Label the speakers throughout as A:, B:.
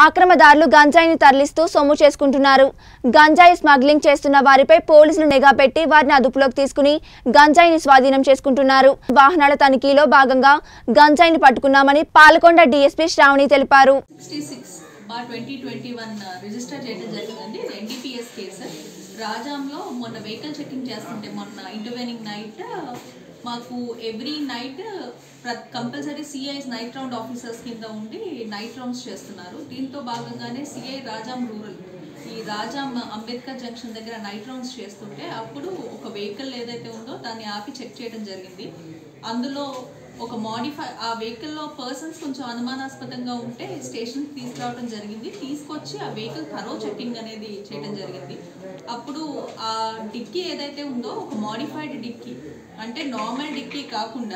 A: అక్రమదారులు గంజాయిని తరలిస్తూ సొమ్ము చేసుకుంటున్నారు గంజాయి స్మగ్లింగ్ చేస్తున్న వారిపై పోలీసులు నిఘా పెట్టి వారిని అదుపులోకి తీసుకుని గంజాయిని స్వాధీనం చేసుకుంటున్నారు వాహనాల తనిఖీలో భాగంగా గంజాయిని పట్టుకున్నామని పాలకొండ డీఎస్పీ శ్రావణి తెలిపారు
B: sixty six bar twenty twenty one register చేయడం జరిగిందండి ఇది ఎన్డీపీఎస్ కేసు రాజాంలో మొన్న వెహికల్ చెకింగ్ చేస్తుంటే మొన్న ఇంటర్వెనింగ్ నైట్ మాకు every night compulsory CIs night round officers కింద ఉండి నైట్ రౌండ్స్ చేస్తున్నారు దీంతో భాగంగానే సిఐ రాజాం రూరల్ ఈ రాజాం అంబేద్కర్ జంక్షన్ దగ్గర నైట్ రౌండ్స్ చేస్తుంటే అప్పుడు ఒక వెహికల్ ఏదైతే ఉందో దాన్ని ఆపి చెక్ చేయడం జరిగింది అందులో ఒక మాడిఫై ఆ వెహికల్లో పర్సన్స్ కొంచెం అనుమానాస్పదంగా ఉంటే స్టేషన్కి తీసుకురావడం జరిగింది తీసుకొచ్చి ఆ వెహికల్ థరో చెకింగ్ అనేది చేయడం జరిగింది అప్పుడు ఆ డిక్కీ ఏదైతే ఉందో ఒక మాడిఫైడ్ డిక్కీ అంటే నార్మల్ డిక్కీ కాకుండా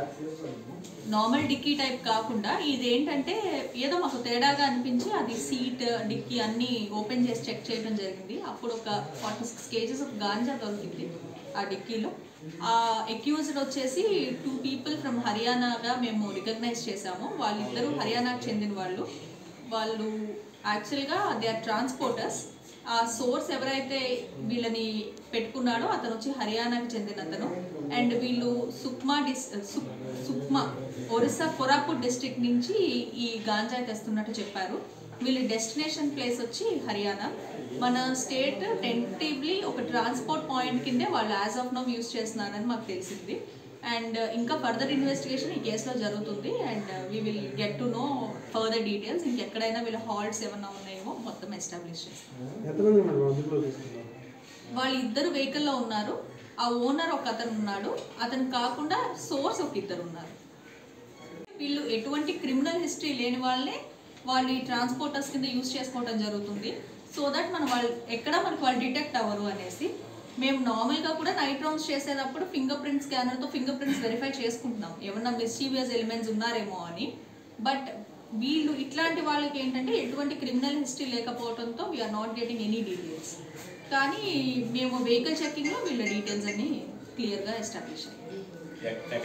B: నార్మల్ డిక్కీ టైప్ కాకుండా ఇది ఏంటంటే ఏదో మాకు తేడాగా అనిపించి అది సీట్ డిక్కీ అన్నీ ఓపెన్ చేసి చెక్ చేయడం జరిగింది అప్పుడు ఒక forty six kgs of ganja దొరికింది ఆ డిక్కీలో ఆ అక్యూజ్డ్ వచ్చేసి టూ పీపుల్ ఫ్రమ్ హర్యానాగా మేము రికగ్నైజ్ చేశాము వాళ్ళిద్దరూ హర్యానాకు చెందిన వాళ్ళు వాళ్ళు యాక్చువల్గా దే ఆర్ ట్రాన్స్పోర్టర్స్ ఆ సోర్స్ ఎవరైతే వీళ్ళని పెట్టుకున్నాడో అతను వచ్చి హర్యానాకి చెందిన అతను అండ్ వీళ్ళు సుక్మా డిస్ సుక్ సుక్మా ఒరిస్సా కొరాపూట్ డిస్ట్రిక్ట్ నుంచి ఈ గాంజా తెస్తున్నట్టు చెప్పారు వీళ్ళ డెస్టినేషన్ ప్లేస్ వచ్చి హర్యానా మన స్టేట్ టెంటివ్లీ ఒక ట్రాన్స్పోర్ట్ పాయింట్ కిందే వాళ్ళు యాజ్ ఆఫ్ నో యూస్ చేస్తున్నారని మాకు తెలిసింది అండ్ ఇంకా ఫర్దర్ ఇన్వెస్టిగేషన్ ఈ కేసులో జరుగుతుంది and we will get to know further details ఇంకెక్కడైనా వీళ్ళ హాల్ట్స్ ఏమైనా ఉన్నాయేమో మొత్తం ఎస్టాబ్లిష్ చేస్తాం
C: ఎంతమంది మేడం అదుపులో తీసుకున్నారు
B: వాళ్ళు ఇద్దరు వెహికల్లో ఉన్నారు ఆ ఓనర్ ఒక అతను ఉన్నాడు అతను కాకుండా సోర్స్ ఒక ఇద్దరు ఉన్నారు వీళ్ళు ఎటువంటి క్రిమినల్ హిస్టరీ లేని వాళ్ళనే వాళ్ళు ఈ ట్రాన్స్పోర్టర్స్ కింద యూస్ చేసుకోవడం జరుగుతుంది సో దట్ మనం వాళ్ళు ఎక్కడ మనకు వాళ్ళు డిటెక్ట్ అవ్వరు అనేసి మేము నార్మల్గా కూడా నైట్ రౌండ్స్ చేసేటప్పుడు ఫింగర్ ప్రింట్ స్కానర్తో ఫింగర్ ప్రింట్స్ వెరిఫై చేసుకుంటున్నాం ఏమన్నా మిస్చీవియస్ ఎలిమెంట్స్ ఉన్నారేమో అని బట్ వీళ్ళు ఇట్లాంటి వాళ్ళకి ఏంటంటే ఎటువంటి క్రిమినల్ హిస్టరీ లేకపోవడంతో we are not getting any details కానీ మేము వెహికల్ చెక్కింగ్లో వీళ్ళ డీటెయిల్స్ అన్ని క్లియర్గా ఎస్టాబ్లిష్ అయ్యాయి